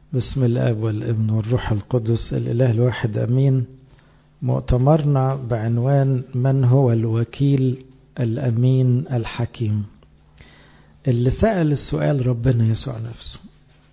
بسم الاب والابن والروح القدس الاله الواحد امين مؤتمرنا بعنوان من هو الوكيل الامين الحكيم اللي سأل السؤال ربنا يسوع نفسه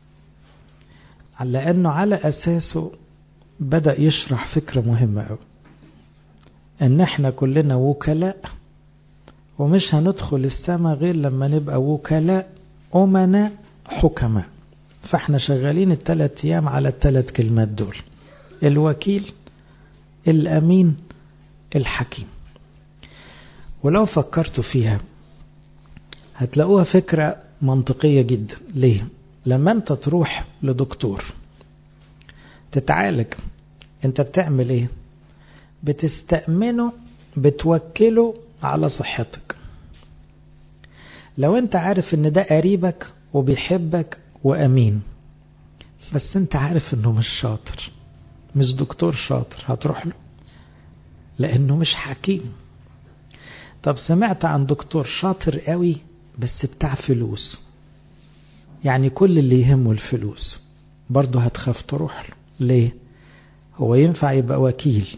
لأنه على أساسه بدأ يشرح فكرة مهمة أوي إن إحنا كلنا وكلاء ومش هندخل السماء غير لما نبقى وكلاء أمناء حكماء فإحنا شغالين الثلاث أيام على الثلاث كلمات دول الوكيل الأمين الحكيم ولو فكرتوا فيها هتلاقوها فكرة منطقية جدا ليه؟ لما انت تروح لدكتور تتعالج انت بتعمل ايه بتستأمنه بتوكله على صحتك لو انت عارف ان ده قريبك وبيحبك وامين بس انت عارف انه مش شاطر مش دكتور شاطر هتروح له لانه مش حكيم طب سمعت عن دكتور شاطر قوي بس بتاع فلوس يعني كل اللي يهمه الفلوس برضه هتخاف تروح له ليه هو ينفع يبقى وكيل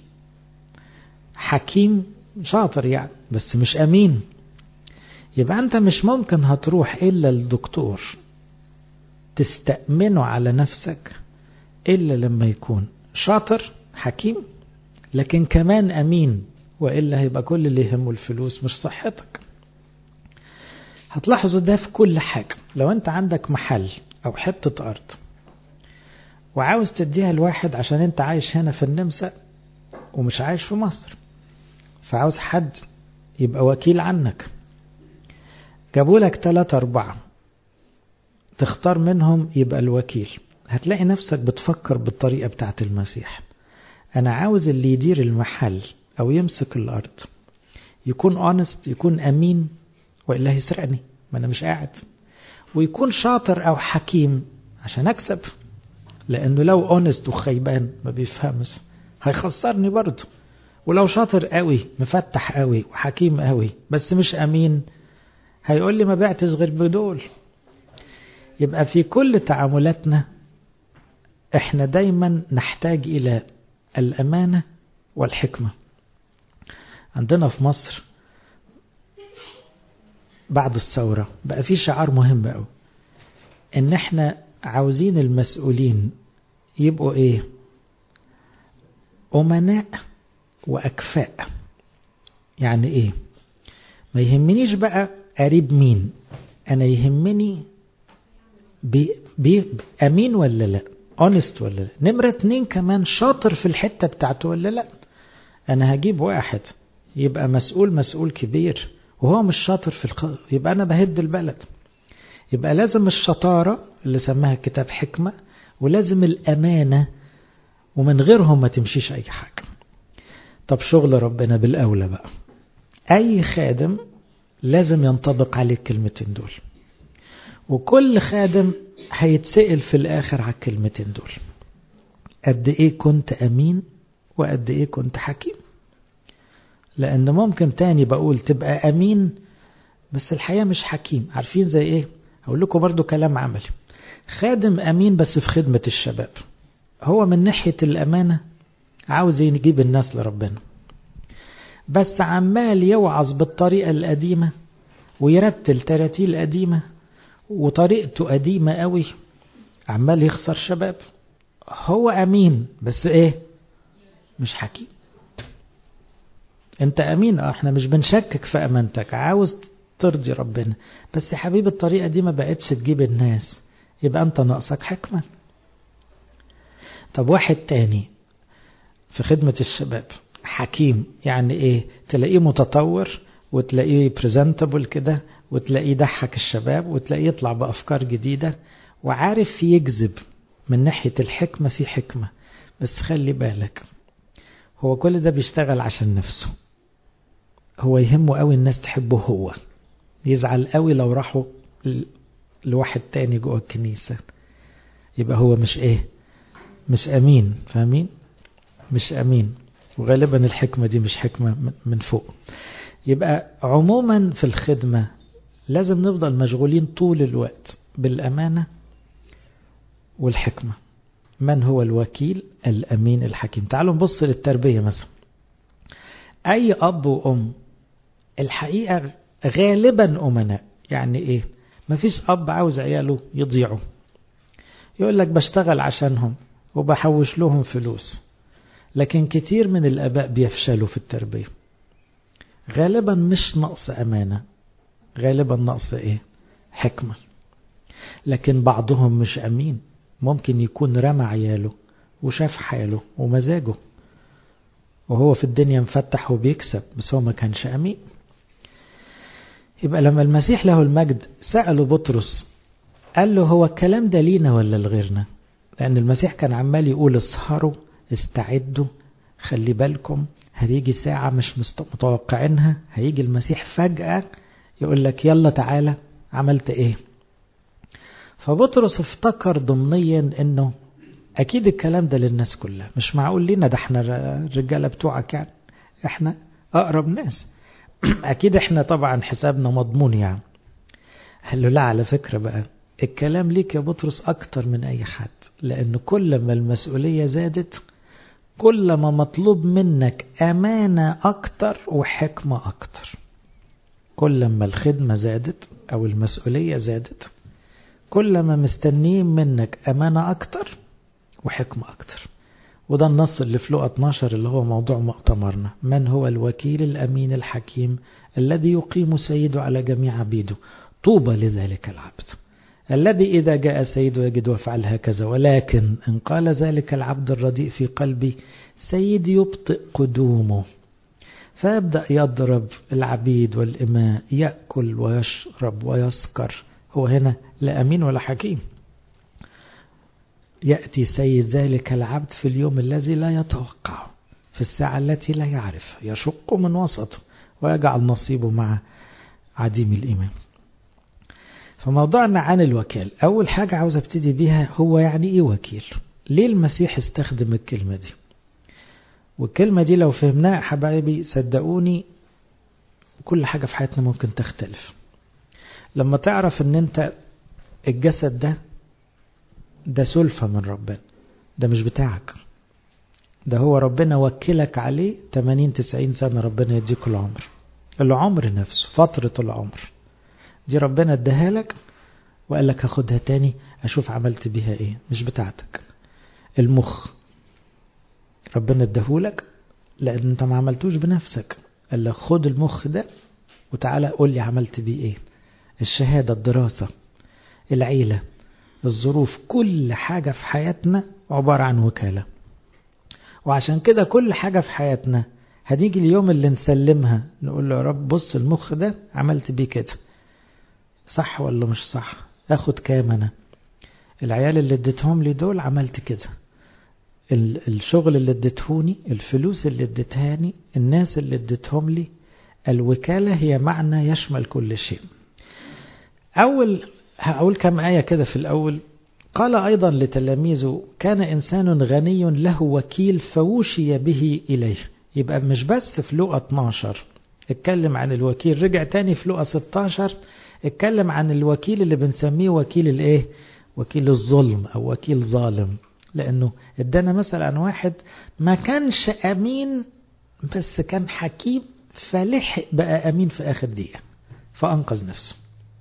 حكيم شاطر يعني بس مش امين يبقى انت مش ممكن هتروح الا الدكتور تستأمنه على نفسك الا لما يكون شاطر حكيم لكن كمان امين والا هيبقى كل اللي يهمه الفلوس مش صحتك هتلاحظوا ده في كل حاجة لو انت عندك محل او حتة ارض وعاوز تديها لواحد عشان انت عايش هنا في النمسا ومش عايش في مصر فعاوز حد يبقى وكيل عنك جابوا لك ثلاثة أربعة تختار منهم يبقى الوكيل هتلاقي نفسك بتفكر بالطريقة بتاعت المسيح أنا عاوز اللي يدير المحل أو يمسك الأرض يكون اونست يكون أمين وإلا هيسرقني ما أنا مش قاعد ويكون شاطر أو حكيم عشان أكسب لأنه لو اونست وخيبان ما بيفهمش هيخسرني برضه ولو شاطر قوي مفتح قوي وحكيم قوي بس مش أمين هيقول لي ما بعتش غير بدول يبقى في كل تعاملاتنا احنا دايما نحتاج إلى الأمانة والحكمة عندنا في مصر بعد الثورة بقى في شعار مهم قوي ان احنا عاوزين المسؤولين يبقوا ايه امناء واكفاء يعني ايه ما يهمنيش بقى قريب مين انا يهمني بي بي امين ولا لا اونست ولا لا نمرة اتنين كمان شاطر في الحتة بتاعته ولا لا انا هجيب واحد يبقى مسؤول مسؤول كبير وهو مش شاطر في الق... يبقى أنا بهد البلد يبقى لازم الشطارة اللي سماها الكتاب حكمة ولازم الأمانة ومن غيرهم ما تمشيش أي حاجة طب شغل ربنا بالأولى بقى أي خادم لازم ينطبق عليه الكلمتين دول وكل خادم هيتسأل في الآخر على الكلمتين دول قد إيه كنت أمين وقد إيه كنت حكيم لأن ممكن تاني بقول تبقى أمين بس الحقيقة مش حكيم عارفين زي إيه هقول لكم برضو كلام عملي خادم أمين بس في خدمة الشباب هو من ناحية الأمانة عاوز يجيب الناس لربنا بس عمال يوعظ بالطريقة القديمة ويرتل تراتيل قديمة وطريقته قديمة قوي عمال يخسر شباب هو أمين بس إيه مش حكيم انت امين احنا مش بنشكك في امانتك عاوز ترضي ربنا بس يا حبيبي الطريقه دي ما بقتش تجيب الناس يبقى انت ناقصك حكمه طب واحد تاني في خدمه الشباب حكيم يعني ايه تلاقيه متطور وتلاقيه بريزنتبل كده وتلاقيه يضحك الشباب وتلاقيه يطلع بافكار جديده وعارف يجذب من ناحيه الحكمه في حكمه بس خلي بالك هو كل ده بيشتغل عشان نفسه هو يهمه قوي الناس تحبه هو يزعل قوي لو راحوا لواحد تاني جوه الكنيسة يبقى هو مش ايه مش امين فاهمين مش امين وغالبا الحكمة دي مش حكمة من فوق يبقى عموما في الخدمة لازم نفضل مشغولين طول الوقت بالأمانة والحكمة من هو الوكيل الأمين الحكيم تعالوا نبص للتربية مثلا أي أب وأم الحقيقة غالبا أمناء يعني إيه مفيش أب عاوز عياله يضيعوا يقول لك بشتغل عشانهم وبحوش لهم فلوس لكن كتير من الآباء بيفشلوا في التربية غالبا مش نقص أمانة غالبا نقص إيه حكمة لكن بعضهم مش أمين ممكن يكون رمى عياله وشاف حاله ومزاجه وهو في الدنيا مفتح وبيكسب بس هو ما كانش أمين يبقى لما المسيح له المجد سأله بطرس قال له هو الكلام ده لينا ولا لغيرنا لأن المسيح كان عمال يقول اسهروا استعدوا خلي بالكم هتيجي ساعة مش متوقعينها هيجي المسيح فجأة يقول لك يلا تعالى عملت ايه فبطرس افتكر ضمنيا انه اكيد الكلام ده للناس كلها مش معقول لينا ده احنا الرجاله بتوعك يعني احنا اقرب ناس اكيد احنا طبعا حسابنا مضمون يعني قال له لا على فكرة بقى الكلام ليك يا بطرس اكتر من اي حد لان كل ما المسؤولية زادت كل ما مطلوب منك امانة اكتر وحكمة اكتر كل ما الخدمة زادت او المسؤولية زادت كل ما مستنيين منك امانة اكتر وحكمة اكتر وده النص اللي في لقى 12 اللي هو موضوع مؤتمرنا من هو الوكيل الأمين الحكيم الذي يقيم سيده على جميع عبيده طوبى لذلك العبد الذي إذا جاء سيده يجد وفعل هكذا ولكن إن قال ذلك العبد الرديء في قلبي سيدي يبطئ قدومه فيبدأ يضرب العبيد والإماء يأكل ويشرب ويسكر هو هنا لا أمين ولا حكيم يأتي سيد ذلك العبد في اليوم الذي لا يتوقع في الساعة التي لا يعرف يشق من وسطه ويجعل نصيبه مع عديم الإيمان فموضوعنا عن الوكال أول حاجة عاوز أبتدي بيها هو يعني إيه وكيل ليه المسيح استخدم الكلمة دي والكلمة دي لو فهمناها حبايبي صدقوني كل حاجة في حياتنا ممكن تختلف لما تعرف ان انت الجسد ده ده سلفة من ربنا ده مش بتاعك ده هو ربنا وكلك عليه 80 90 سنة ربنا يديك العمر العمر نفسه فترة العمر دي ربنا اداها لك وقال لك هاخدها تاني اشوف عملت بيها ايه مش بتاعتك المخ ربنا اداهولك لان انت ما عملتوش بنفسك قال لك خد المخ ده وتعالى قول لي عملت بيه ايه الشهادة الدراسة العيلة الظروف كل حاجة في حياتنا عبارة عن وكالة وعشان كده كل حاجة في حياتنا هنيجي اليوم اللي نسلمها نقول له يا رب بص المخ ده عملت بيه كده صح ولا مش صح اخد كام انا العيال اللي اديتهم لي دول عملت كده الشغل اللي اديتهوني الفلوس اللي اديتهاني الناس اللي اديتهم لي الوكالة هي معنى يشمل كل شيء أول هقول كم آية كده في الأول قال أيضا لتلاميذه كان إنسان غني له وكيل فوشي به إليه يبقى مش بس في لقى 12 اتكلم عن الوكيل رجع تاني في لقى 16 اتكلم عن الوكيل اللي بنسميه وكيل الايه وكيل الظلم او وكيل ظالم لانه ادانا مثلا عن واحد ما كانش امين بس كان حكيم فلحق بقى امين في اخر دقيقه فانقذ نفسه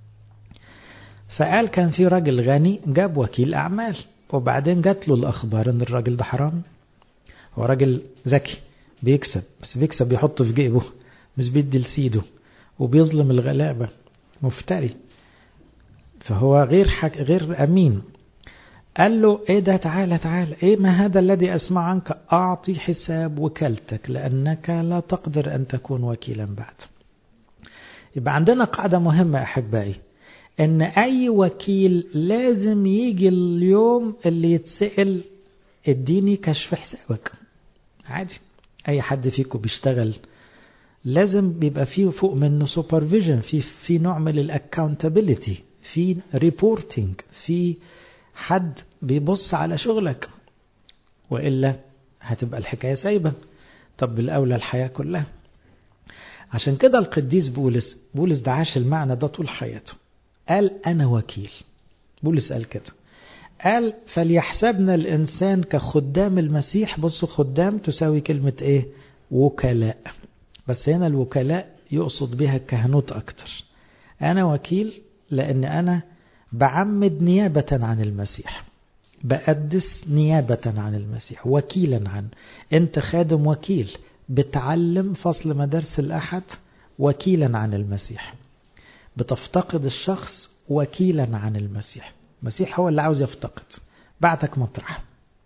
فقال كان في راجل غني جاب وكيل أعمال وبعدين جات له الأخبار إن الراجل ده حرام هو راجل ذكي بيكسب بس بيكسب يحطه في جيبه مش بيدي لسيده وبيظلم الغلابة مفتري فهو غير حك... غير أمين قال له ايه ده تعالى تعالى ايه ما هذا الذي اسمع عنك اعطي حساب وكالتك لانك لا تقدر ان تكون وكيلا بعد يبقى عندنا قاعدة مهمة احبائي ان اي وكيل لازم يجي اليوم اللي يتسأل اديني كشف حسابك عادي اي حد فيكم بيشتغل لازم بيبقى فيه فوق منه سوبرفيجن في في نوع من الاكاونتابيلتي في ريبورتنج في حد بيبص على شغلك والا هتبقى الحكايه سايبه طب بالاولى الحياه كلها عشان كده القديس بولس بولس ده عاش المعنى ده طول حياته قال أنا وكيل بولس قال كده قال فليحسبنا الإنسان كخدام المسيح بصوا خدام تساوي كلمة إيه وكلاء بس هنا الوكلاء يقصد بها الكهنوت أكتر أنا وكيل لأن أنا بعمد نيابة عن المسيح بقدس نيابة عن المسيح وكيلا عن أنت خادم وكيل بتعلم فصل مدارس الأحد وكيلا عن المسيح بتفتقد الشخص وكيلا عن المسيح المسيح هو اللي عاوز يفتقد بعتك مطرح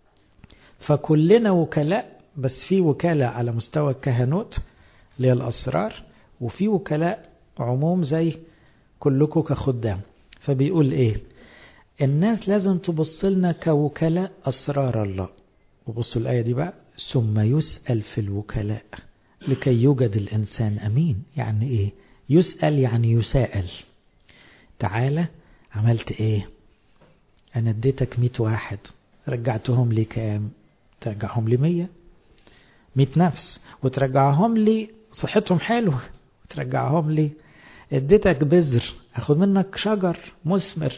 فكلنا وكلاء بس في وكالة على مستوى الكهنوت اللي هي الأسرار وفي وكلاء عموم زي كلكم كخدام فبيقول ايه الناس لازم تبص لنا كوكلاء أسرار الله وبصوا الآية دي بقى ثم يسأل في الوكلاء لكي يوجد الإنسان أمين يعني إيه يسأل يعني يسائل تعالى عملت إيه أنا اديتك مئة واحد رجعتهم لي كام ترجعهم لي مية مئة نفس وترجعهم لي صحتهم حلوة وترجعهم لي اديتك بذر اخد منك شجر مثمر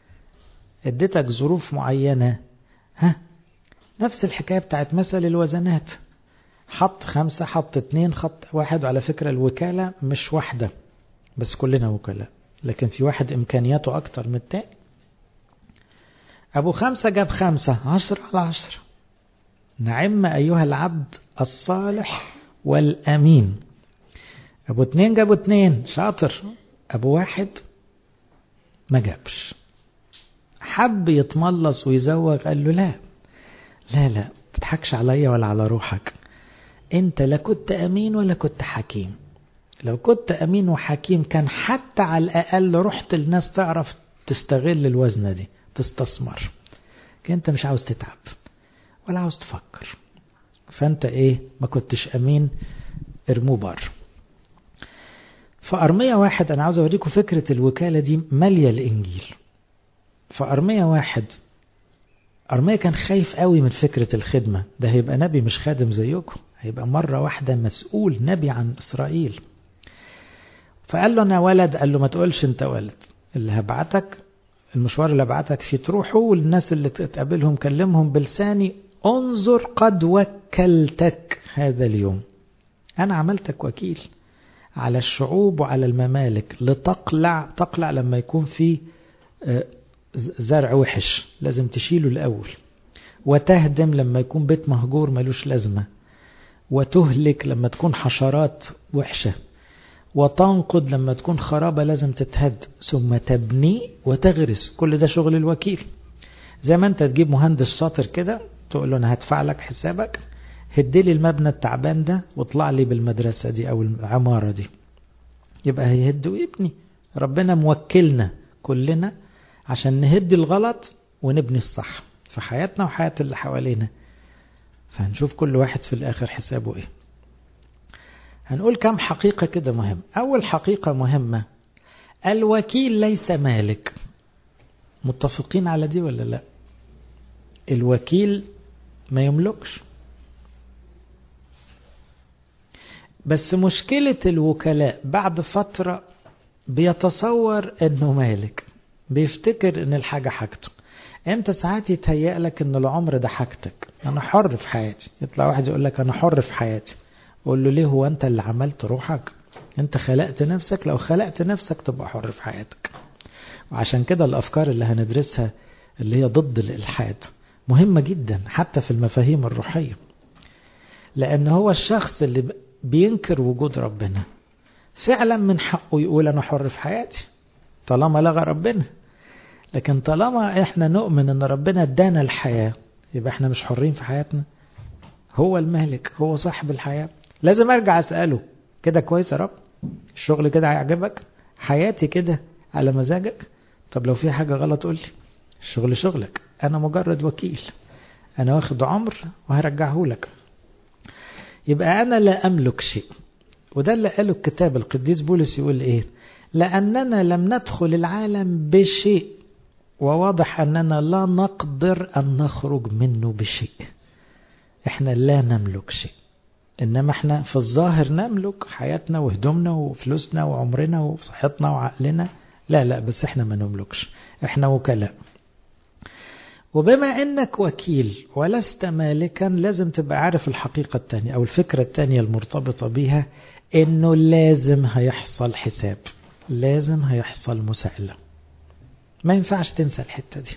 اديتك ظروف معينة ها نفس الحكاية بتاعت مثل الوزنات حط خمسة حط اتنين خط واحد وعلى فكرة الوكالة مش واحدة بس كلنا وكلاء لكن في واحد إمكانياته أكتر من التاني أبو خمسة جاب خمسة عشرة على عشرة نعم أيها العبد الصالح والأمين أبو اتنين جابوا اتنين شاطر أبو واحد ما جابش حب يتملص ويزوغ قال له لا لا لا تضحكش عليا ولا على روحك انت لا كنت امين ولا كنت حكيم لو كنت امين وحكيم كان حتى على الاقل رحت الناس تعرف تستغل الوزنه دي تستثمر انت مش عاوز تتعب ولا عاوز تفكر فانت ايه ما كنتش امين ارموه بره فأرمية واحد أنا عاوز أوريكم فكرة الوكالة دي مالية الإنجيل فأرمية واحد أرمية كان خايف قوي من فكرة الخدمة ده هيبقى نبي مش خادم زيكم هيبقى مرة واحدة مسؤول نبي عن إسرائيل فقال له أنا ولد قال له ما تقولش أنت ولد اللي هبعتك المشوار اللي هبعتك فيه تروحوا والناس اللي تقابلهم كلمهم بلساني انظر قد وكلتك هذا اليوم أنا عملتك وكيل على الشعوب وعلى الممالك لتقلع تقلع لما يكون في زرع وحش لازم تشيله الأول وتهدم لما يكون بيت مهجور ملوش لازمة وتهلك لما تكون حشرات وحشة وتنقض لما تكون خرابة لازم تتهد ثم تبني وتغرس كل ده شغل الوكيل زي ما انت تجيب مهندس شاطر كده تقول له انا هدفع لك حسابك هدي لي المبنى التعبان ده واطلع لي بالمدرسة دي او العمارة دي يبقى هيهد ويبني ربنا موكلنا كلنا عشان نهدي الغلط ونبني الصح في حياتنا وحياة اللي حوالينا فهنشوف كل واحد في الآخر حسابه إيه هنقول كم حقيقة كده مهم أول حقيقة مهمة الوكيل ليس مالك متفقين على دي ولا لا الوكيل ما يملكش بس مشكلة الوكلاء بعد فترة بيتصور انه مالك بيفتكر ان الحاجة حاجته انت ساعات يتهيأ لك ان العمر ده حاجتك انا حر في حياتي يطلع واحد يقول لك انا حر في حياتي قول له ليه هو انت اللي عملت روحك انت خلقت نفسك لو خلقت نفسك تبقى حر في حياتك وعشان كده الافكار اللي هندرسها اللي هي ضد الالحاد مهمة جدا حتى في المفاهيم الروحية لان هو الشخص اللي بينكر وجود ربنا فعلا من حقه يقول انا حر في حياتي طالما لغى ربنا لكن طالما احنا نؤمن ان ربنا ادانا الحياة يبقى احنا مش حرين في حياتنا هو المالك هو صاحب الحياة لازم ارجع اسأله كده كويس يا رب الشغل كده هيعجبك حياتي كده على مزاجك طب لو في حاجة غلط قول لي الشغل شغلك انا مجرد وكيل انا واخد عمر وهرجعه لك يبقى انا لا املك شيء وده اللي قاله الكتاب القديس بولس يقول ايه لأننا لم ندخل العالم بشيء وواضح أننا لا نقدر أن نخرج منه بشيء احنا لا نملك شيء إنما احنا في الظاهر نملك حياتنا وهدومنا وفلوسنا وعمرنا وصحتنا وعقلنا لا لا بس احنا ما نملكش احنا وكلاء وبما انك وكيل ولست مالكا لازم تبقى عارف الحقيقة التانية او الفكرة التانية المرتبطة بيها انه لازم هيحصل حساب لازم هيحصل مساءلة ما ينفعش تنسى الحتة دي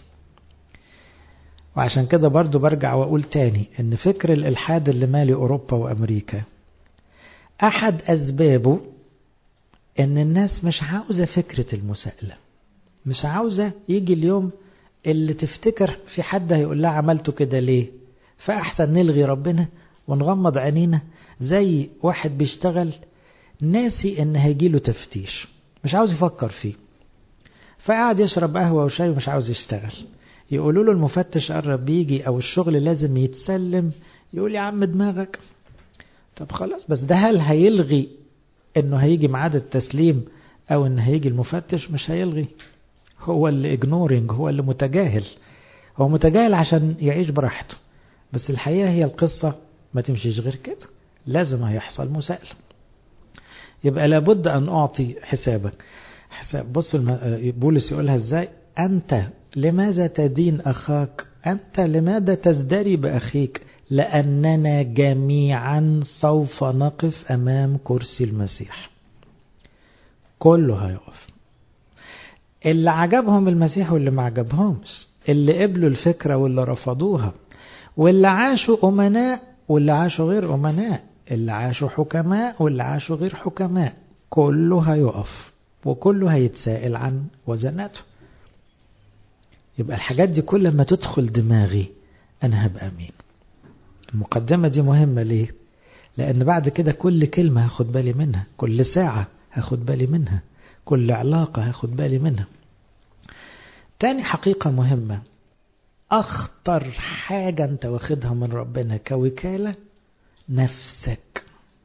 وعشان كده برضو برجع واقول تاني ان فكر الالحاد اللي مالي اوروبا وامريكا احد اسبابه ان الناس مش عاوزة فكرة المساءلة مش عاوزة يجي اليوم اللي تفتكر في حد هيقول لها عملته كده ليه فأحسن نلغي ربنا ونغمض عينينا زي واحد بيشتغل ناسي ان هيجيله تفتيش مش عاوز يفكر فيه فقعد يشرب قهوة وشاي ومش عاوز يشتغل يقولوا له المفتش قرب بيجي او الشغل لازم يتسلم يقول يا عم دماغك طب خلاص بس ده هل هيلغي انه هيجي ميعاد التسليم او ان هيجي المفتش مش هيلغي هو اللي اجنورنج هو اللي متجاهل هو متجاهل عشان يعيش براحته بس الحقيقة هي القصة ما تمشيش غير كده لازم هيحصل مساءلة يبقى لابد أن أعطي حسابك حساب بص بولس يقولها ازاي أنت لماذا تدين أخاك أنت لماذا تزدري بأخيك لأننا جميعا سوف نقف أمام كرسي المسيح كله هيقف اللي عجبهم المسيح واللي ما عجبهمش اللي قبلوا الفكرة واللي رفضوها واللي عاشوا أمناء واللي عاشوا غير أمناء اللي عاشوا حكماء واللي عاشوا غير حكماء كله هيقف وكله هيتسائل عن وزناته يبقى الحاجات دي كل ما تدخل دماغي أنا هبقى مين المقدمة دي مهمة ليه لأن بعد كده كل كلمة هاخد بالي منها كل ساعة هاخد بالي منها كل علاقة هاخد بالي منها تاني حقيقة مهمة أخطر حاجة أنت واخدها من ربنا كوكالة نفسك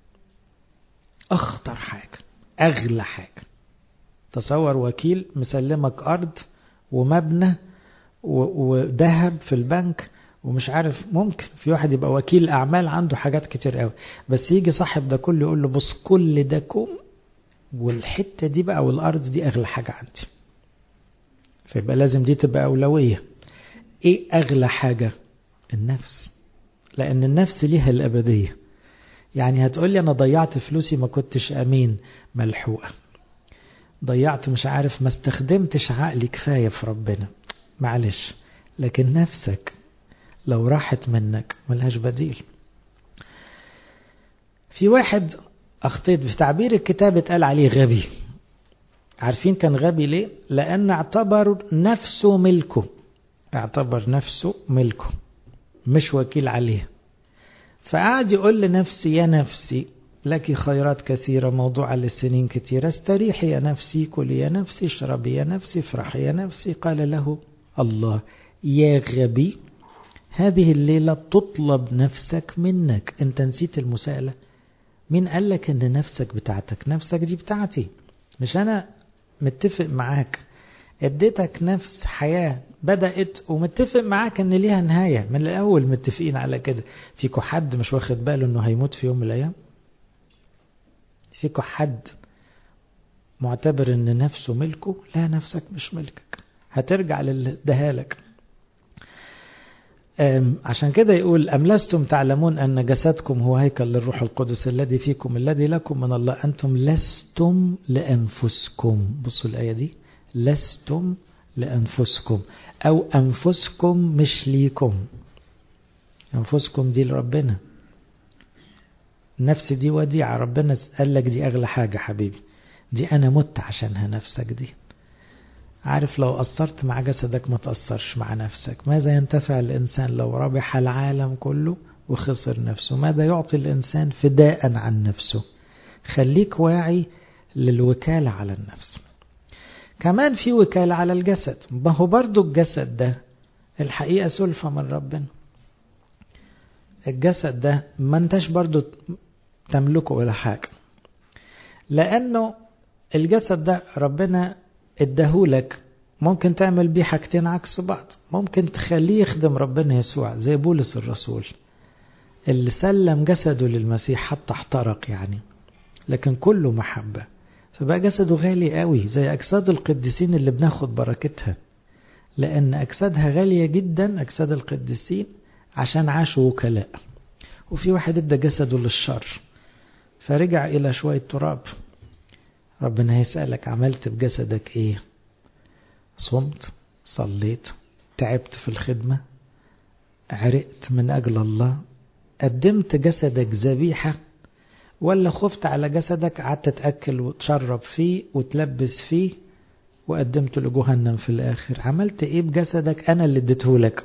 أخطر حاجة أغلى حاجة تصور وكيل مسلمك أرض ومبنى وذهب في البنك ومش عارف ممكن في واحد يبقى وكيل أعمال عنده حاجات كتير قوي بس يجي صاحب ده كله يقول له بص كل ده كوم والحتة دي بقى والأرض دي أغلى حاجة عندي فيبقى لازم دي تبقى أولوية إيه أغلى حاجة النفس لأن النفس ليها الأبدية يعني هتقولي أنا ضيعت فلوسي ما كنتش أمين ملحوقة ضيعت مش عارف ما استخدمتش عقلي كفاية في ربنا معلش لكن نفسك لو راحت منك ملهاش بديل في واحد أخطيت في تعبير الكتاب اتقال عليه غبي عارفين كان غبي ليه لأن اعتبر نفسه ملكه اعتبر نفسه ملكه مش وكيل عليه فقعد يقول لنفسي يا نفسي لك خيرات كثيرة موضوعة للسنين كثيرة استريحي يا نفسي كلي يا نفسي اشربي يا نفسي افرحي يا نفسي قال له الله يا غبي هذه الليلة تطلب نفسك منك انت نسيت المساءلة مين قال لك ان نفسك بتاعتك نفسك دي بتاعتي مش انا متفق معاك اديتك نفس حياة بدأت ومتفق معاك ان ليها نهاية من الاول متفقين على كده فيكو حد مش واخد باله انه هيموت في يوم من الايام فيكو حد معتبر ان نفسه ملكه لا نفسك مش ملكك هترجع للدهالك عشان كده يقول أم لستم تعلمون أن جسدكم هو هيكل للروح القدس الذي فيكم الذي لكم من الله أنتم لستم لأنفسكم بصوا الآية دي لستم لأنفسكم أو أنفسكم مش ليكم أنفسكم دي لربنا نفس دي وديعة ربنا قال لك دي أغلى حاجة حبيبي دي أنا مت عشانها نفسك دي عارف لو قصرت مع جسدك ما تأثرش مع نفسك ماذا ينتفع الإنسان لو ربح العالم كله وخسر نفسه ماذا يعطي الإنسان فداء عن نفسه خليك واعي للوكالة على النفس كمان في وكالة على الجسد ما هو برضو الجسد ده الحقيقة سلفة من ربنا الجسد ده ما انتش برضو تملكه ولا حاجة لأنه الجسد ده ربنا اداهولك ممكن تعمل بيه حاجتين عكس بعض ممكن تخليه يخدم ربنا يسوع زي بولس الرسول اللي سلم جسده للمسيح حتى احترق يعني لكن كله محبة فبقى جسده غالي قوي زي أجساد القديسين اللي بناخد بركتها لأن أجسادها غالية جدا أجساد القديسين عشان عاشوا وكلاء وفي واحد ادى جسده للشر فرجع إلى شوية تراب ربنا هيسألك عملت بجسدك إيه صمت صليت تعبت في الخدمة عرقت من أجل الله قدمت جسدك ذبيحة ولا خفت على جسدك قعدت تأكل وتشرب فيه وتلبس فيه وقدمت لجهنم في الآخر عملت إيه بجسدك أنا اللي اديته لك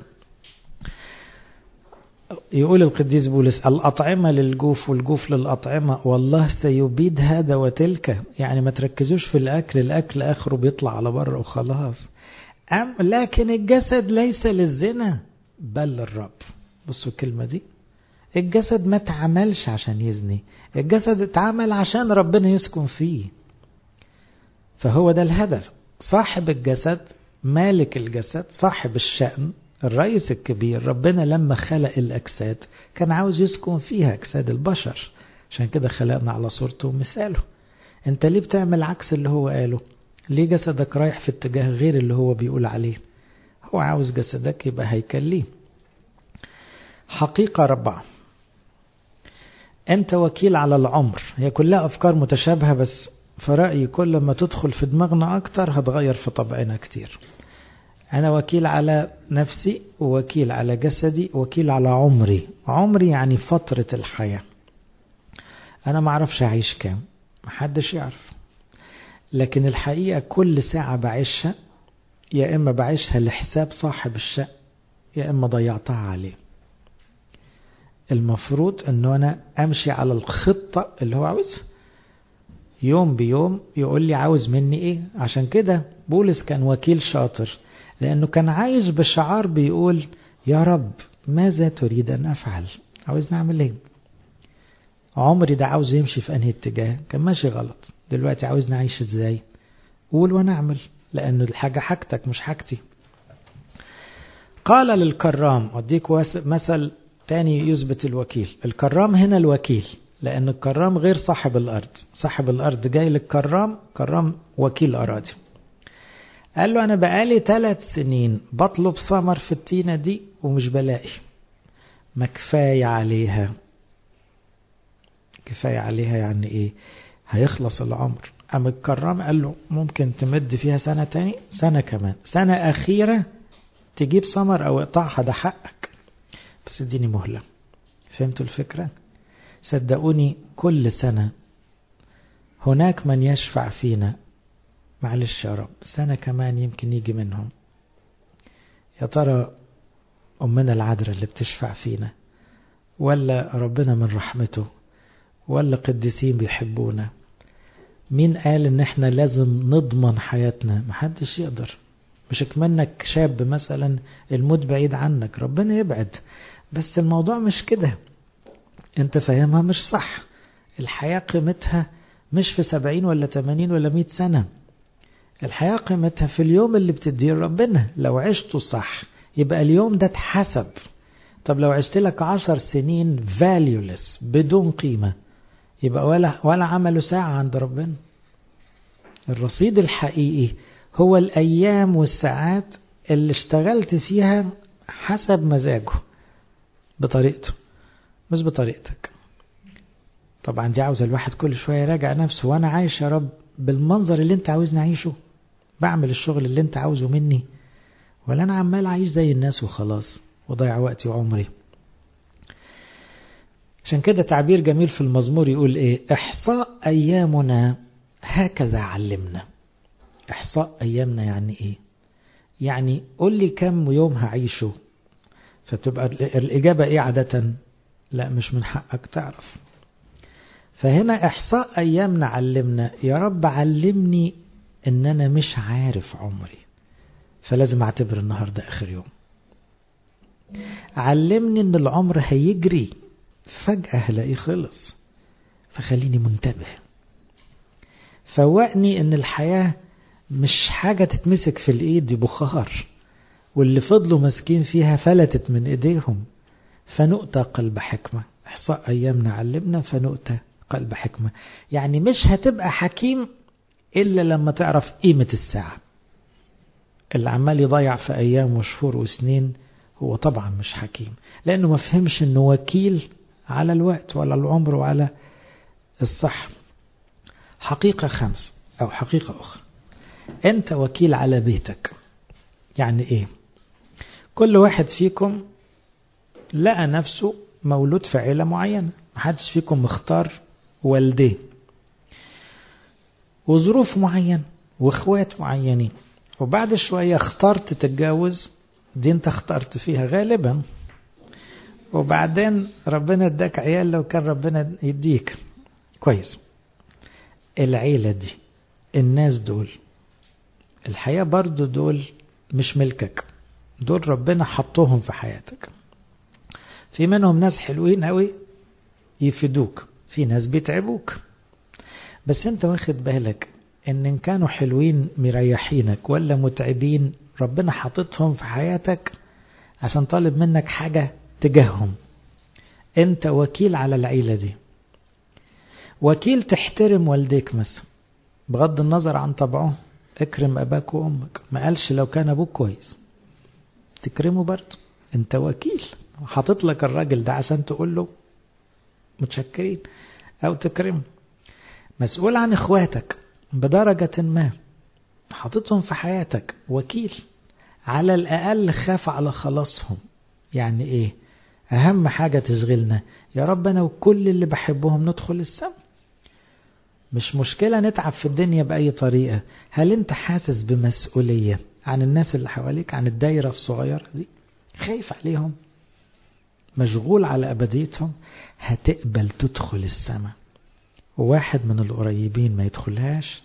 يقول القديس بولس الأطعمة للجوف والجوف للأطعمة والله سيبيد هذا وتلك يعني ما تركزوش في الأكل الأكل آخره بيطلع على بره وخلاص أم لكن الجسد ليس للزنا بل للرب بصوا الكلمة دي الجسد ما اتعملش عشان يزني الجسد اتعمل عشان ربنا يسكن فيه فهو ده الهدف صاحب الجسد مالك الجسد صاحب الشأن الرئيس الكبير ربنا لما خلق الأجساد كان عاوز يسكن فيها أجساد البشر عشان كده خلقنا على صورته ومثاله انت ليه بتعمل عكس اللي هو قاله ليه جسدك رايح في اتجاه غير اللي هو بيقول عليه هو عاوز جسدك يبقى هيكليه حقيقة ربع انت وكيل على العمر هي كلها افكار متشابهة بس في رأيي كل ما تدخل في دماغنا اكتر هتغير في طبعنا كتير انا وكيل على نفسي ووكيل على جسدي وكيل على عمري عمري يعني فترة الحياة انا معرفش اعيش كام محدش يعرف لكن الحقيقة كل ساعة بعيشها يا إما بعيشها لحساب صاحب الشأن يا إما ضيعتها عليه المفروض أنه أنا أمشي على الخطة اللي هو عاوزها يوم بيوم يقول لي عاوز مني إيه عشان كده بولس كان وكيل شاطر لأنه كان عايش بشعار بيقول يا رب ماذا تريد أن أفعل عاوز نعمل إيه عمري ده عاوز يمشي في أنهي اتجاه كان ماشي غلط دلوقتي عاوز نعيش إزاي قول وأنا أعمل لأن الحاجة حاجتك مش حاجتي قال للكرام أديك مثل تاني يثبت الوكيل الكرام هنا الوكيل لأن الكرام غير صاحب الأرض صاحب الأرض جاي للكرام كرام وكيل أراضي قال له أنا بقالي ثلاث سنين بطلب ثمر في التينة دي ومش بلاقي ما كفاية عليها كفاية عليها يعني إيه هيخلص العمر أم الكرام قال له ممكن تمد فيها سنة تاني سنة كمان سنة أخيرة تجيب ثمر أو اقطعها ده حقك بس اديني مهلة فهمتوا الفكرة صدقوني كل سنة هناك من يشفع فينا معلش يا رب سنة كمان يمكن يجي منهم يا ترى أمنا العذراء اللي بتشفع فينا ولا ربنا من رحمته ولا قديسين بيحبونا مين قال ان احنا لازم نضمن حياتنا محدش يقدر مش كمانك شاب مثلا الموت بعيد عنك ربنا يبعد بس الموضوع مش كده انت فاهمها مش صح الحياة قيمتها مش في سبعين ولا تمانين ولا مئة سنة الحياة قيمتها في اليوم اللي بتديه ربنا لو عشته صح يبقى اليوم ده اتحسب طب لو عشت لك عشر سنين valueless بدون قيمة يبقى ولا ولا عملوا ساعة عند ربنا الرصيد الحقيقي هو الأيام والساعات اللي اشتغلت فيها حسب مزاجه بطريقته مش بطريقتك طبعا دي عاوزة الواحد كل شوية يراجع نفسه وانا عايش يا رب بالمنظر اللي انت عاوزني اعيشه بعمل الشغل اللي انت عاوزه مني ولا انا عمال اعيش زي الناس وخلاص وضيع وقتي وعمري عشان كده تعبير جميل في المزمور يقول ايه احصاء ايامنا هكذا علمنا احصاء ايامنا يعني ايه يعني قول لي كم يوم هعيشه فتبقى الاجابة ايه عادة لا مش من حقك تعرف فهنا احصاء ايامنا علمنا يا رب علمني ان انا مش عارف عمري فلازم اعتبر النهاردة اخر يوم علمني ان العمر هيجري فجأة هلاقيه خلص فخليني منتبه فوقني ان الحياة مش حاجة تتمسك في الايد دي بخار واللي فضلوا ماسكين فيها فلتت من ايديهم فنؤتى قلب حكمة احصاء ايامنا علمنا فنؤتى قلب حكمة يعني مش هتبقى حكيم الا لما تعرف قيمة الساعة اللي عمال يضيع في أيام وشهور وسنين هو طبعا مش حكيم لأنه ما فهمش أنه وكيل على الوقت ولا العمر وعلى الصح حقيقة خمس أو حقيقة أخرى أنت وكيل على بيتك يعني إيه كل واحد فيكم لقى نفسه مولود في عيلة معينة محدش فيكم مختار والديه وظروف معينة واخوات معينين وبعد شوية اخترت تتجوز دي انت اخترت فيها غالبا وبعدين ربنا اداك عيال لو كان ربنا يديك كويس العيلة دي الناس دول الحياة برضو دول مش ملكك دول ربنا حطوهم في حياتك في منهم ناس حلوين قوي يفيدوك في ناس بيتعبوك بس انت واخد بالك ان ان كانوا حلوين مريحينك ولا متعبين ربنا حاططهم في حياتك عشان طالب منك حاجة تجاههم انت وكيل على العيلة دي وكيل تحترم والديك مثلا بغض النظر عن طبعه اكرم اباك وامك ما قالش لو كان ابوك كويس تكرمه برضه انت وكيل حاطط لك الراجل ده عشان تقول له متشكرين او تكرمه مسؤول عن اخواتك بدرجة ما حاططهم في حياتك وكيل على الأقل خاف على خلاصهم يعني إيه أهم حاجة تشغلنا يا رب أنا وكل اللي بحبهم ندخل السما مش مشكلة نتعب في الدنيا بأي طريقة هل أنت حاسس بمسؤولية عن الناس اللي حواليك عن الدايرة الصغيرة دي خايف عليهم مشغول على أبديتهم هتقبل تدخل السماء وواحد من القريبين ما يدخلهاش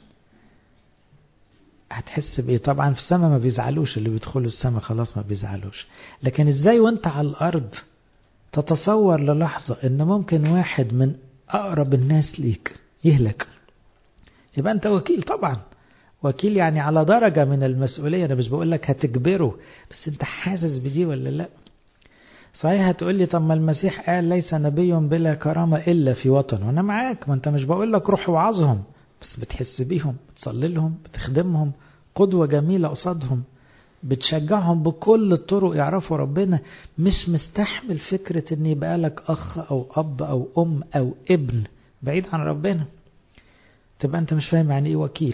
هتحس بإيه طبعا في السماء ما بيزعلوش اللي بيدخلوا السماء خلاص ما بيزعلوش لكن ازاي وانت على الأرض تتصور للحظة ان ممكن واحد من أقرب الناس ليك يهلك يبقى انت وكيل طبعا وكيل يعني على درجة من المسؤولية أنا مش بقول لك هتجبره بس أنت حاسس بدي ولا لا صحيح هتقول لي طب ما المسيح قال ليس نبي بلا كرامة إلا في وطن وأنا معاك ما أنت مش بقول لك روح وعظهم بس بتحس بيهم بتصلي لهم بتخدمهم قدوة جميلة قصادهم بتشجعهم بكل الطرق يعرفوا ربنا مش مستحمل فكرة ان يبقى لك اخ او اب او ام او ابن بعيد عن ربنا تبقى انت مش فاهم يعني ايه وكيل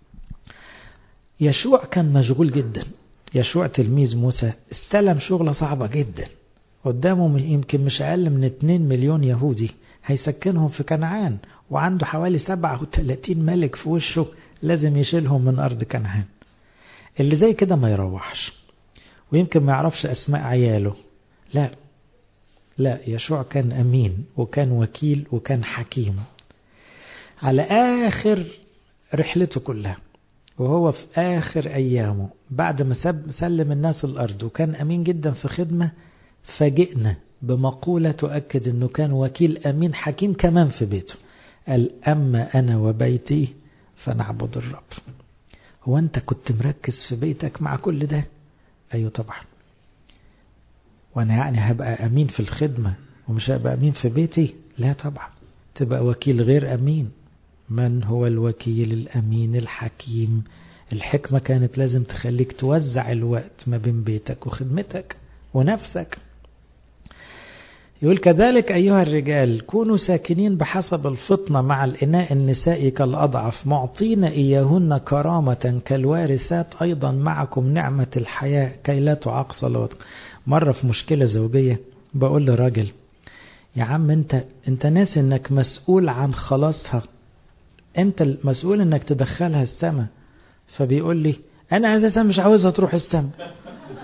يشوع كان مشغول جدا يشوع تلميذ موسى استلم شغلة صعبة جدا قدامه يمكن مش أقل من 2 مليون يهودي هيسكنهم في كنعان وعنده حوالي 37 ملك في وشه لازم يشيلهم من أرض كنعان اللي زي كده ما يروحش ويمكن ما يعرفش أسماء عياله لا لا يشوع كان أمين وكان وكيل وكان حكيم على آخر رحلته كلها وهو في آخر أيامه بعد ما سب سلم الناس الأرض وكان أمين جدا في خدمة فاجئنا بمقولة تؤكد أنه كان وكيل أمين حكيم كمان في بيته قال أما أنا وبيتي فنعبد الرب هو أنت كنت مركز في بيتك مع كل ده أيوة طبعا وأنا يعني هبقى أمين في الخدمة ومش هبقى أمين في بيتي لا طبعا تبقى وكيل غير أمين من هو الوكيل الأمين الحكيم الحكمة كانت لازم تخليك توزع الوقت ما بين بيتك وخدمتك ونفسك يقول كذلك أيها الرجال كونوا ساكنين بحسب الفطنة مع الإناء النساء كالأضعف معطين إياهن كرامة كالوارثات أيضا معكم نعمة الحياة كي لا تعاق صلوات مرة في مشكلة زوجية بقول لراجل يا عم انت انت ناس انك مسؤول عن خلاصها انت المسؤول انك تدخلها السماء فبيقول لي انا اساسا مش عاوزها تروح السماء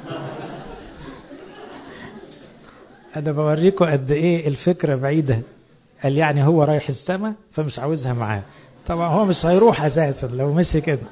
انا بوريكم قد ايه الفكره بعيده قال يعني هو رايح السماء فمش عاوزها معاه طبعا هو مش هيروح اساسا لو مشي كده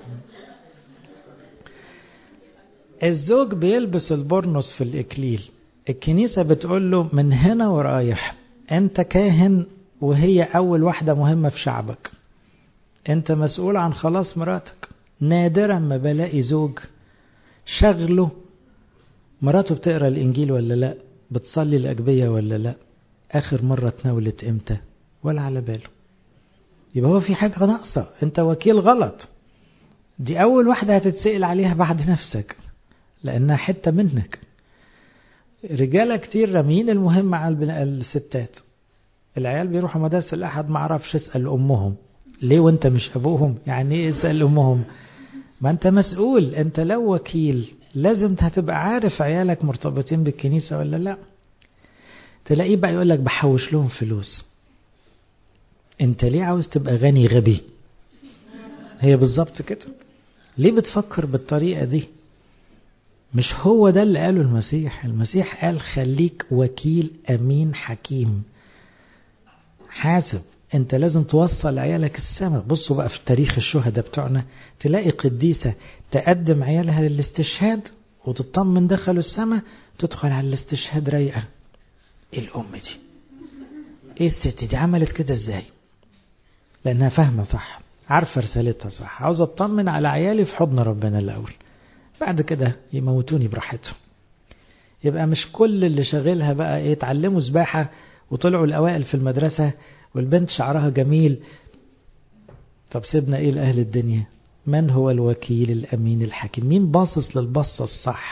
الزوج بيلبس البرنس في الاكليل الكنيسه بتقول له من هنا ورايح انت كاهن وهي اول واحده مهمه في شعبك انت مسؤول عن خلاص مراتك نادرا ما بلاقي زوج شغله مراته بتقرا الانجيل ولا لا بتصلي الاجبيه ولا لا اخر مره تناولت امتى ولا على باله يبقى هو في حاجه ناقصه انت وكيل غلط دي أول واحدة هتتسأل عليها بعد نفسك لأنها حتة منك رجالة كتير رامين المهم على الستات العيال بيروحوا مدارس الأحد ما عرفش اسأل أمهم ليه وانت مش أبوهم يعني ايه اسأل أمهم ما انت مسؤول انت لو وكيل لازم هتبقى عارف عيالك مرتبطين بالكنيسة ولا لا تلاقيه بقى يقول لك بحوش لهم فلوس انت ليه عاوز تبقى غني غبي هي بالظبط كده ليه بتفكر بالطريقة دي مش هو ده اللي قاله المسيح المسيح قال خليك وكيل أمين حكيم حاسب انت لازم توصل عيالك السماء بصوا بقى في تاريخ الشهداء بتوعنا تلاقي قديسة تقدم عيالها للاستشهاد وتطمن دخلوا السماء تدخل على الاستشهاد رايقة ايه الأم دي ايه الست دي عملت كده ازاي لأنها فاهمة صح عارفة رسالتها صح عاوزة اطمن على عيالي في حضن ربنا الأول بعد كده يموتوني براحتهم يبقى مش كل اللي شغلها بقى ايه اتعلموا سباحة وطلعوا الأوائل في المدرسة والبنت شعرها جميل طب سيبنا ايه لأهل الدنيا من هو الوكيل الأمين الحكيم مين باصص للبصة الصح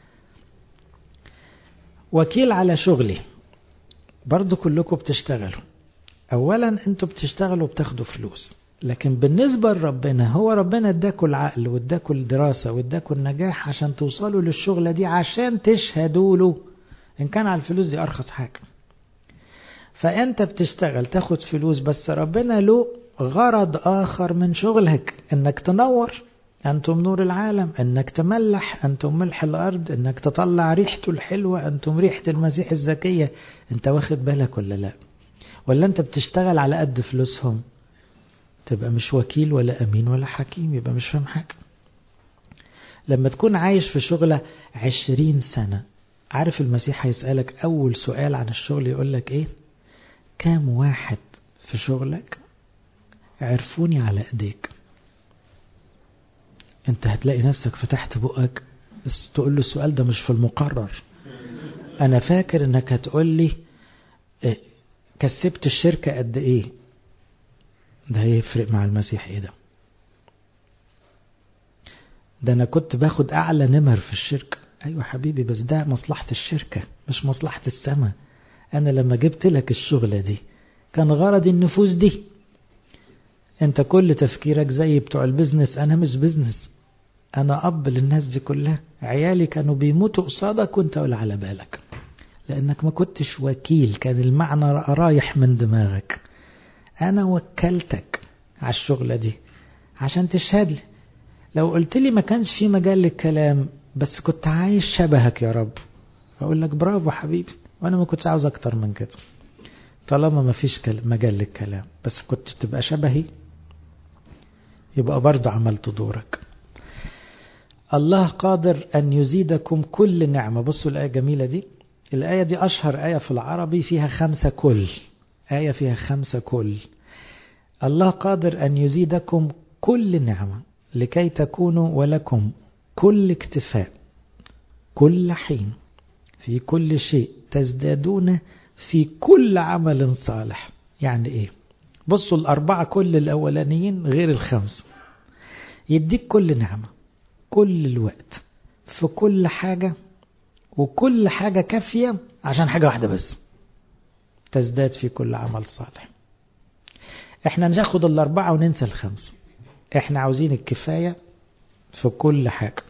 وكيل على شغلي برضو كلكم بتشتغلوا أولا أنتوا بتشتغلوا وبتاخدوا فلوس لكن بالنسبة لربنا هو ربنا اداكوا العقل واداكوا الدراسة واداكوا النجاح عشان توصلوا للشغلة دي عشان تشهدوا له إن كان على الفلوس دي أرخص حاجة فأنت بتشتغل تاخد فلوس بس ربنا له غرض آخر من شغلك إنك تنور أنتم نور العالم إنك تملح أنتم ملح الأرض إنك تطلع ريحته الحلوة أنتم ريحة المسيح الزكية أنت واخد بالك ولا لا ولا أنت بتشتغل على قد فلوسهم تبقى مش وكيل ولا أمين ولا حكيم يبقى مش فاهم حاجة لما تكون عايش في شغلة عشرين سنة عارف المسيح هيسألك أول سؤال عن الشغل يقول لك إيه كام واحد في شغلك عرفوني على ايديك انت هتلاقي نفسك فتحت بقك بس تقول له السؤال ده مش في المقرر انا فاكر انك هتقول لي إيه كسبت الشركة قد ايه ده هيفرق مع المسيح ايه ده ده انا كنت باخد اعلى نمر في الشركة ايوه حبيبي بس ده مصلحة الشركة مش مصلحة السماء انا لما جبت لك الشغلة دي كان غرض النفوس دي انت كل تفكيرك زي بتوع البزنس انا مش بزنس انا اب للناس دي كلها عيالي كانوا بيموتوا قصادك وانت ولا على بالك لانك ما كنتش وكيل كان المعنى رايح من دماغك انا وكلتك على الشغلة دي عشان تشهد لي لو قلت لي ما كانش في مجال للكلام بس كنت عايش شبهك يا رب اقول لك برافو حبيبي وانا ما كنتش عاوز اكتر من كده طالما ما فيش مجال للكلام بس كنت تبقى شبهي يبقى برضه عملت دورك الله قادر أن يزيدكم كل نعمة بصوا الآية الجميلة دي الآية دي أشهر آية في العربي فيها خمسة كل آية فيها خمسة كل الله قادر أن يزيدكم كل نعمة لكي تكونوا ولكم كل اكتفاء كل حين في كل شيء تزدادون في كل عمل صالح يعني ايه بصوا الأربعة كل الأولانيين غير الخمسة يديك كل نعمة كل الوقت في كل حاجة وكل حاجة كافية عشان حاجة واحدة بس تزداد في كل عمل صالح احنا ناخد الأربعة وننسى الخمسة احنا عاوزين الكفاية في كل حاجة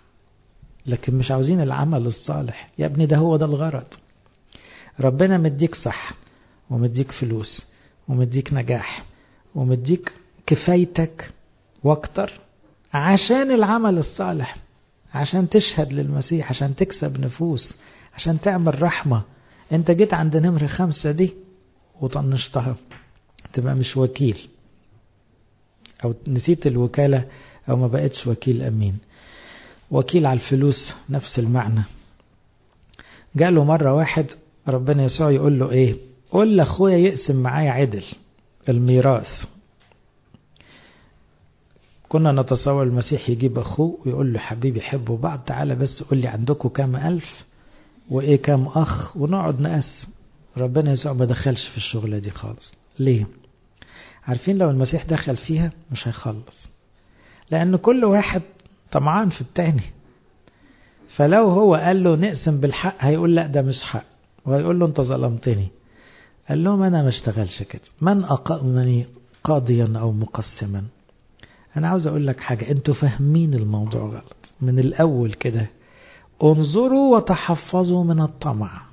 لكن مش عاوزين العمل الصالح يا ابني ده هو ده الغرض ربنا مديك صح ومديك فلوس ومديك نجاح ومديك كفايتك واكتر عشان العمل الصالح عشان تشهد للمسيح عشان تكسب نفوس عشان تعمل رحمة انت جيت عند نمرة خمسة دي وطنشتها تبقى مش وكيل او نسيت الوكالة او ما بقتش وكيل امين وكيل على الفلوس نفس المعنى جاله مرة واحد ربنا يسوع يقول له ايه قول لاخويا يقسم معايا عدل الميراث كنا نتصور المسيح يجيب اخوه ويقول له حبيبي حبوا بعض تعالى بس قول لي عندكم كام الف وايه كام اخ ونقعد نقسم ربنا يسوع ما دخلش في الشغلة دي خالص ليه عارفين لو المسيح دخل فيها مش هيخلص لأن كل واحد طمعان في التاني فلو هو قال له نقسم بالحق هيقول لا ده مش حق وهيقول له انت ظلمتني قال لهم انا ما اشتغلش كده من اقامني قاضيا او مقسما انا عاوز اقول لك حاجة انتوا فاهمين الموضوع غلط من الاول كده انظروا وتحفظوا من الطمع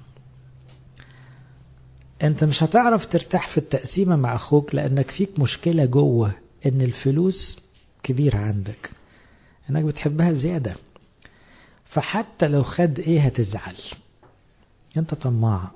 انت مش هتعرف ترتاح في التقسيمة مع اخوك لانك فيك مشكلة جوه ان الفلوس كبيرة عندك انك بتحبها زيادة فحتى لو خد ايه هتزعل انت طماع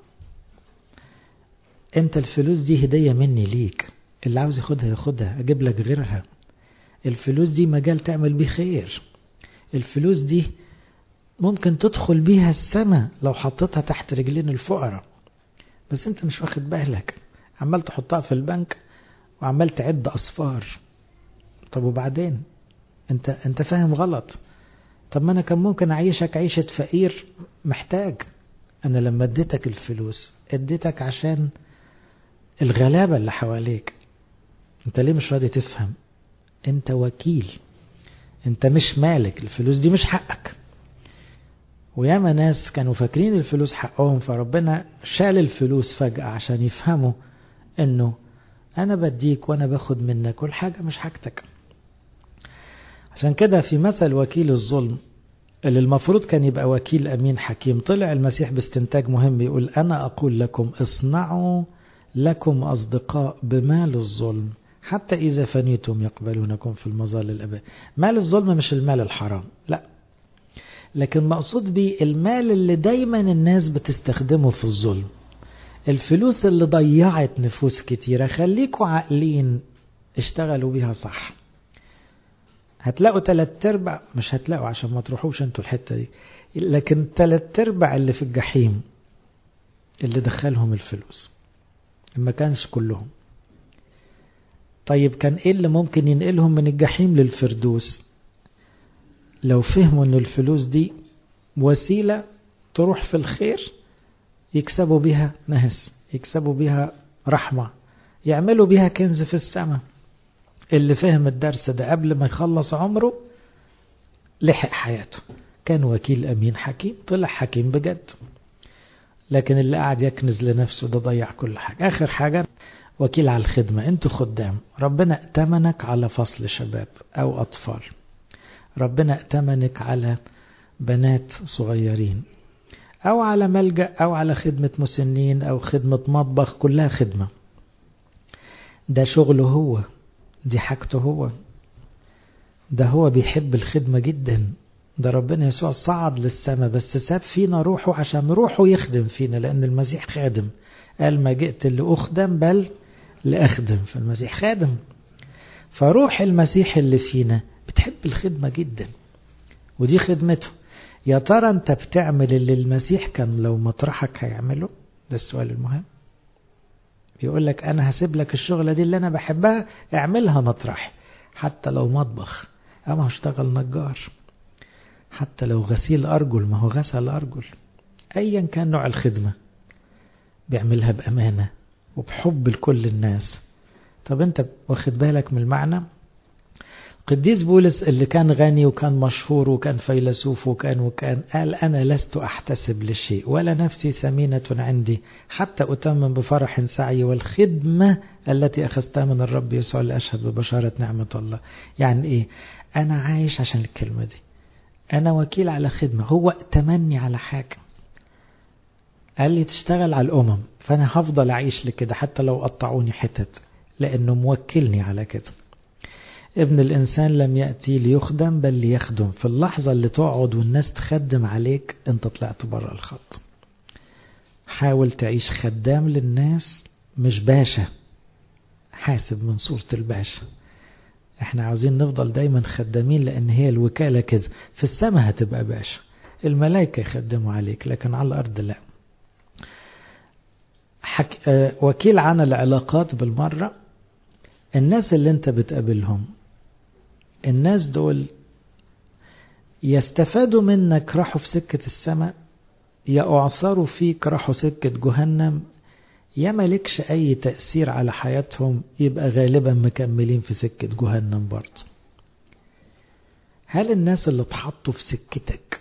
انت الفلوس دي هدية مني ليك اللي عاوز ياخدها ياخدها اجيب لك غيرها الفلوس دي مجال تعمل بيه خير الفلوس دي ممكن تدخل بيها السماء لو حطيتها تحت رجلين الفقراء بس انت مش واخد بالك عمال تحطها في البنك وعمال تعد اصفار طب وبعدين انت انت فاهم غلط طب ما انا كان ممكن اعيشك عيشة فقير محتاج انا لما اديتك الفلوس اديتك عشان الغلابة اللي حواليك انت ليه مش راضي تفهم انت وكيل انت مش مالك الفلوس دي مش حقك وياما ناس كانوا فاكرين الفلوس حقهم فربنا شال الفلوس فجأة عشان يفهموا انه انا بديك وانا باخد منك والحاجة مش حاجتك عشان كده في مثل وكيل الظلم اللي المفروض كان يبقى وكيل أمين حكيم طلع المسيح باستنتاج مهم يقول أنا أقول لكم اصنعوا لكم أصدقاء بمال الظلم حتى إذا فنيتم يقبلونكم في المظال الأبد مال الظلم مش المال الحرام لا لكن مقصود بيه المال اللي دايما الناس بتستخدمه في الظلم الفلوس اللي ضيعت نفوس كتيرة خليكوا عاقلين اشتغلوا بيها صح هتلاقوا تلات ارباع مش هتلاقوا عشان ما تروحوش انتوا الحتة دي لكن تلات ارباع اللي في الجحيم اللي دخلهم الفلوس ما كانش كلهم طيب كان ايه اللي ممكن ينقلهم من الجحيم للفردوس لو فهموا ان الفلوس دي وسيلة تروح في الخير يكسبوا بيها ناس يكسبوا بيها رحمة يعملوا بيها كنز في السماء اللي فهم الدرس ده قبل ما يخلص عمره لحق حياته كان وكيل أمين حكيم طلع حكيم بجد لكن اللي قاعد يكنز لنفسه ده ضيع كل حاجة آخر حاجة وكيل على الخدمة انتوا خدام ربنا ائتمنك على فصل شباب أو أطفال ربنا ائتمنك على بنات صغيرين أو على ملجأ أو على خدمة مسنين أو خدمة مطبخ كلها خدمة ده شغله هو دي حاجته هو ده هو بيحب الخدمة جدا ده ربنا يسوع صعد للسماء بس ساب فينا روحه عشان روحه يخدم فينا لأن المسيح خادم قال ما جئت لأخدم بل لأخدم فالمسيح خادم فروح المسيح اللي فينا بتحب الخدمة جدا ودي خدمته يا ترى انت بتعمل اللي المسيح كان لو مطرحك هيعمله ده السؤال المهم بيقول لك انا هسيب لك الشغلة دي اللي انا بحبها اعملها مطرحي حتى لو مطبخ اما هشتغل نجار حتى لو غسيل ارجل ما هو غسل ارجل ايا كان نوع الخدمة بيعملها بامانة وبحب لكل الناس طب انت واخد بالك من المعنى قديس بولس اللي كان غني وكان مشهور وكان فيلسوف وكان وكان قال أنا لست أحتسب لشيء ولا نفسي ثمينة عندي حتى أتمم بفرح سعي والخدمة التي أخذتها من الرب يسوع لأشهد ببشارة نعمة الله يعني إيه أنا عايش عشان الكلمة دي أنا وكيل على خدمة هو تمني على حاجة قال لي تشتغل على الأمم فأنا هفضل أعيش لكده حتى لو قطعوني حتت لأنه موكلني على كده ابن الإنسان لم يأتي ليخدم بل ليخدم في اللحظة اللي تقعد والناس تخدم عليك انت طلعت بره الخط حاول تعيش خدام للناس مش باشا حاسب من صورة الباشا احنا عاوزين نفضل دايما خدامين لان هي الوكالة كده في السماء هتبقى باشا الملائكة يخدموا عليك لكن على الأرض لا حك... اه وكيل عن العلاقات بالمرة الناس اللي انت بتقابلهم الناس دول يستفادوا منك راحوا في سكة السماء يا أعصروا فيك راحوا سكة جهنم يا مالكش أي تأثير على حياتهم يبقى غالبا مكملين في سكة جهنم برضه هل الناس اللي اتحطوا في سكتك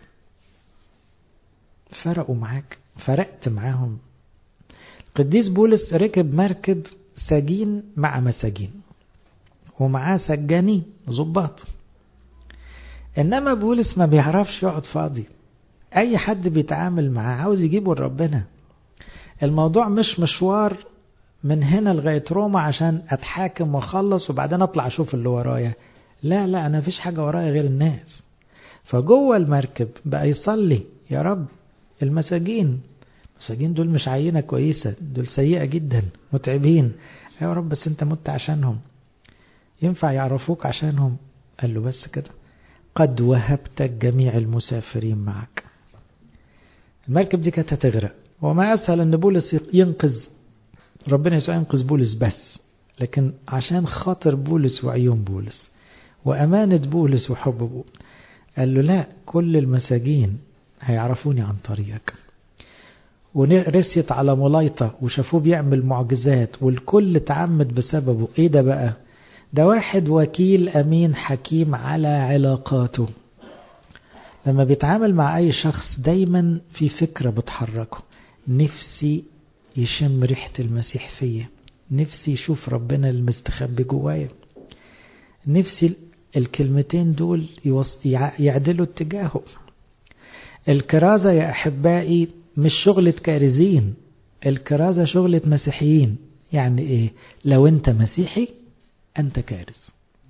فرقوا معاك فرقت معاهم القديس بولس ركب مركب سجين مع مساجين ومعاه سجانين ظباط انما بولس ما بيعرفش يقعد فاضي اي حد بيتعامل معاه عاوز يجيبه لربنا الموضوع مش مشوار من هنا لغاية روما عشان اتحاكم واخلص وبعدين اطلع اشوف اللي ورايا لا لا انا مفيش حاجة ورايا غير الناس فجوه المركب بقى يصلي يا رب المساجين المساجين دول مش عينة كويسة دول سيئة جدا متعبين يا رب بس انت مت عشانهم ينفع يعرفوك عشانهم قال له بس كده قد وهبتك جميع المسافرين معك المركب دي كانت هتغرق وما أسهل أن بولس ينقذ ربنا يسوع ينقذ بولس بس لكن عشان خاطر بولس وعيون بولس وأمانة بولس وحب بولس قال له لا كل المساجين هيعرفوني عن طريقك ورسيت على ملايطة وشافوه بيعمل معجزات والكل تعمد بسببه ايه ده بقى ده واحد وكيل أمين حكيم على علاقاته لما بيتعامل مع أي شخص دايما في فكرة بتحركه نفسي يشم ريحة المسيح فيا نفسي يشوف ربنا المستخبي جوايا نفسي الكلمتين دول يعدلوا اتجاهه الكرازة يا أحبائي مش شغلة كارزين الكرازة شغلة مسيحيين يعني ايه لو انت مسيحي أنت كارث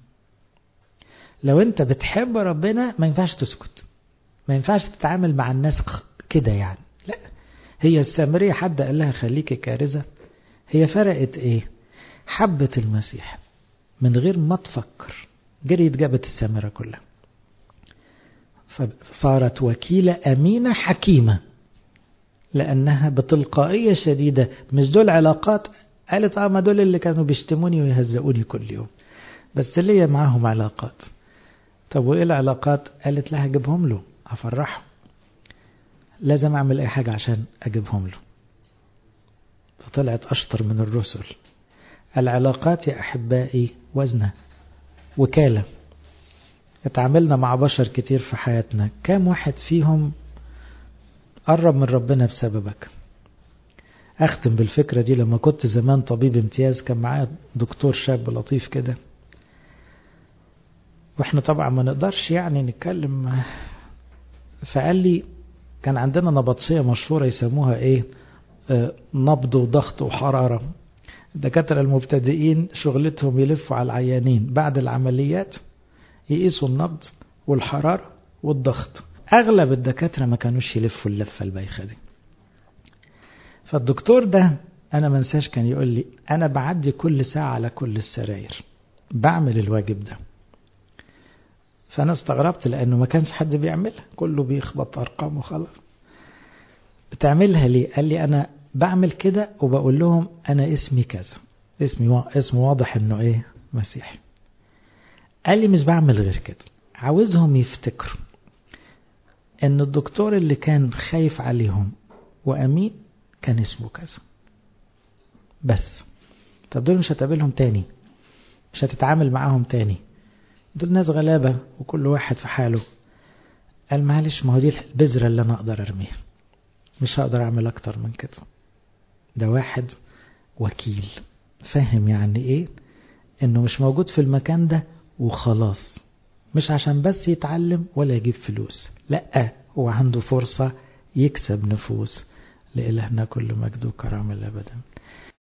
لو أنت بتحب ربنا ما ينفعش تسكت ما ينفعش تتعامل مع الناس كده يعني لا هي السامرية حد قال لها خليكي كارثة هي فرقت ايه حبت المسيح من غير ما تفكر جريت جابت السامرة كلها فصارت وكيلة أمينة حكيمة لأنها بتلقائية شديدة مش دول علاقات قالت اه ما دول اللي كانوا بيشتموني ويهزقوني كل يوم بس ليا معاهم علاقات طب وايه العلاقات قالت لها اجيبهم له افرحه لازم اعمل اي حاجة عشان اجيبهم له فطلعت اشطر من الرسل العلاقات يا احبائي وزنة وكالة اتعاملنا مع بشر كتير في حياتنا كام واحد فيهم قرب من ربنا بسببك أختم بالفكرة دي لما كنت زمان طبيب امتياز كان معايا دكتور شاب لطيف كده واحنا طبعا ما نقدرش يعني نتكلم فقال لي كان عندنا نبطشية مشهورة يسموها ايه آه نبض وضغط وحرارة الدكاترة المبتدئين شغلتهم يلفوا على العيانين بعد العمليات يقيسوا النبض والحرارة والضغط أغلب الدكاترة ما كانوش يلفوا اللفة البايخة دي فالدكتور ده أنا منساش كان يقول لي أنا بعدي كل ساعة على كل السراير بعمل الواجب ده فأنا استغربت لأنه ما كانش حد بيعملها كله بيخبط أرقام وخلاص بتعملها ليه قال لي أنا بعمل كده وبقول لهم أنا اسمي كذا اسمي و... اسمه واضح إنه إيه مسيحي قال لي مش بعمل غير كده عاوزهم يفتكروا إن الدكتور اللي كان خايف عليهم وأمين كان اسمه كذا بس طب دول مش هتقابلهم تاني مش هتتعامل معاهم تاني دول ناس غلابة وكل واحد في حاله قال معلش ما هو دي البذرة اللي أنا أقدر أرميها مش هقدر أعمل أكتر من كده ده واحد وكيل فاهم يعني إيه إنه مش موجود في المكان ده وخلاص مش عشان بس يتعلم ولا يجيب فلوس لأ هو عنده فرصة يكسب نفوس لإلهنا كل مجد وكرامة الأبدا